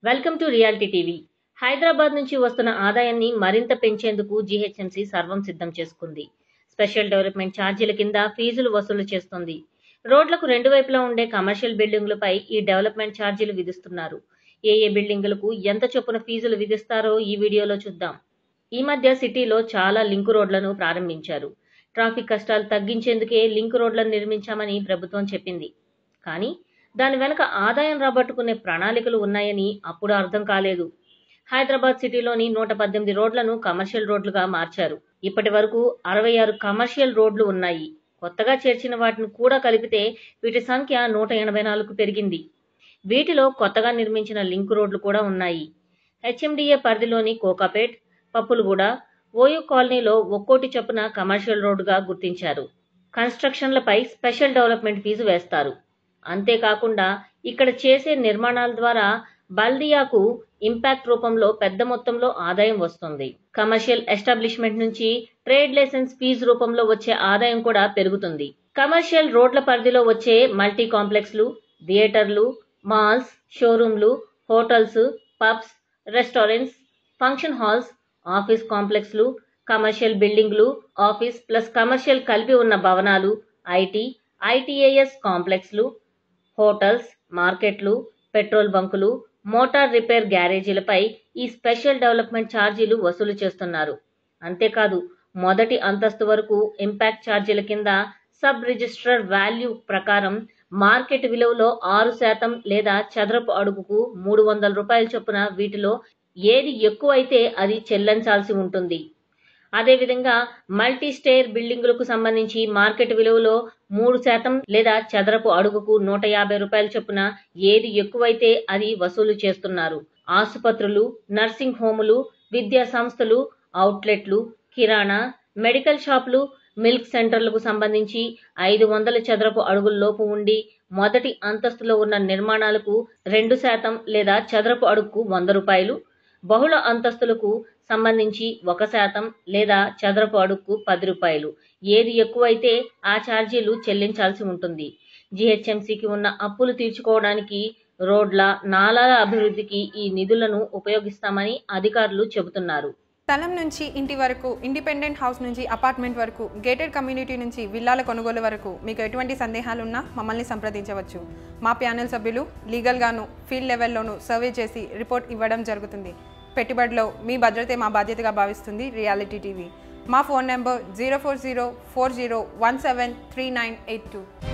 welcome to reality TV Hyderabad నుంచి వస్తున్న ఆదాయాన్ని మరింత పెంచేందుకు జీహెచ్ఎంసీ సర్వం సిద్ధం చేసుకుంది స్పెషల్ డెవలప్మెంట్ ఛార్జీల కింద ఫీజులు వసూలు చేస్తోంది రోడ్లకు రెండు వైపులా ఉండే కమర్షియల్ బిల్డింగులపై ఈ డెవలప్మెంట్ ఛార్జీలు విధిస్తున్నారు ఏ ఏ బిల్డింగులకు ఎంత చొప్పున ఫీజులు విధిస్తారో ఈ వీడియోలో చూద్దాం ఈ మధ్య సిటీలో చాలా లింకు రోడ్లను ప్రారంభించారు ట్రాఫిక్ కష్టాలు తగ్గించేందుకే లింక్ రోడ్లను నిర్మించామని ప్రభుత్వం చెప్పింది కానీ దాని వెనుక ఆదాయం రాబట్టుకునే ప్రణాళికలు ఉన్నాయని అప్పుడు అర్థం కాలేదు హైదరాబాద్ సిటీలోని నూట పద్దెనిమిది రోడ్లను కమర్షియల్ రోడ్లుగా మార్చారు ఇప్పటి వరకు అరవై ఆరు కమర్షియల్ రోడ్లు ఉన్నాయి కొత్తగా చేర్చిన వాటిని కూడా కలిపితే వీటి సంఖ్య నూట ఎనభై నాలుగు పెరిగింది వీటిలో కొత్తగా నిర్మించిన లింక్ రోడ్లు కూడా ఉన్నాయి హెచ్ఎండిఏ పరిధిలోని కోకాపేట్ పప్పులగూడ ఓయూ కాలనీలో ఒక్కోటి చొప్పున కమర్షియల్ రోడ్డుగా గుర్తించారు కన్స్ట్రక్షన్లపై స్పెషల్ డెవలప్మెంట్ ఫీజు వేస్తారు అంతేకాకుండా ఇక్కడ చేసే నిర్మాణాల ద్వారా బల్దియాకు ఇంపాక్ట్ రూపంలో పెద్ద మొత్తంలో ఆదాయం వస్తుంది కమర్షియల్ ఎస్టాబ్లిష్మెంట్ నుంచి ట్రేడ్ లైసెన్స్ ఫీజు రూపంలో వచ్చే ఆదాయం కూడా పెరుగుతుంది కమర్షియల్ రోడ్ల పరిధిలో వచ్చే మల్టీ కాంప్లెక్స్లు థియేటర్లు మాల్స్ షోరూమ్లు hotels pubs restaurants function halls office కాంప్లెక్స్లు కమర్షియల్ బిల్డింగ్లు ఆఫీస్ ప్లస్ కమర్షియల్ కలిపి ఉన్న భవనాలు ఐటీ ఐటీఏఎస్ కాంప్లెక్స్లు హోటల్స్ మార్కెట్లు పెట్రోల్ బంకులు మోటార్ రిపేర్ గ్యారేజీలపై ఈ స్పెషల్ డెవలప్మెంట్ ఛార్జీలు వసూలు చేస్తున్నారు అంతేకాదు మొదటి అంతస్తు వరకు ఇంపాక్ట్ ఛార్జీల కింద సబ్ రిజిస్ట్రర్ వాల్యూ ప్రకారం మార్కెట్ విలువలో ఆరు శాతం లేదా చదరపు అడుగుకు మూడు వందల రూపాయల చొప్పున వీటిలో ఏది ఎక్కువైతే అది చెల్లించాల్సి ఉంటుంది అదేవిధంగా మల్టీ స్టేర్ బిల్డింగులకు సంబంధించి మార్కెట్ విలువలో మూడు శాతం లేదా చదరపు అడుగుకు నూట యాభై రూపాయల చొప్పున ఏది ఎక్కువైతే అది వసూలు చేస్తున్నారు ఆసుపత్రులు నర్సింగ్ హోములు విద్యా సంస్థలు అవుట్లెట్లు కిరాణా మెడికల్ షాపులు మిల్క్ సెంటర్లకు సంబంధించి ఐదు వందల చదరపు అడుగుల్లోపు ఉండి మొదటి అంతస్తులో ఉన్న నిర్మాణాలకు రెండు శాతం లేదా చదరపు అడుగుకు వంద రూపాయలు బహుళ అంతస్తులకు సంబంధించి ఒక శాతం లేదా చదరపు అడుగుకు పది రూపాయలు ఏది ఎక్కువైతే ఆ ఛార్జీలు చెల్లించాల్సి ఉంటుంది జీహెచ్ఎంసీకి ఉన్న అప్పులు తీర్చుకోవడానికి రోడ్ల నాలాల అభివృద్ధికి ఈ నిధులను ఉపయోగిస్తామని అధికారులు చెబుతున్నారు స్థలం నుంచి ఇంటి వరకు ఇండిపెండెంట్ హౌస్ నుంచి అపార్ట్మెంట్ వరకు గేటెడ్ కమ్యూనిటీ నుంచి విల్లాల కొనుగోలు వరకు మీకు ఎటువంటి సందేహాలున్నా మమ్మల్ని సంప్రదించవచ్చు మా ప్యానెల్ సభ్యులు లీగల్గాను ఫీల్డ్ లెవెల్లోనూ సర్వే చేసి రిపోర్ట్ ఇవ్వడం జరుగుతుంది పెట్టుబడిలో మీ భద్రతే మా బాధ్యతగా భావిస్తుంది రియాలిటీ టీవీ మా phone number zero four zero four zero one seven three nine eight two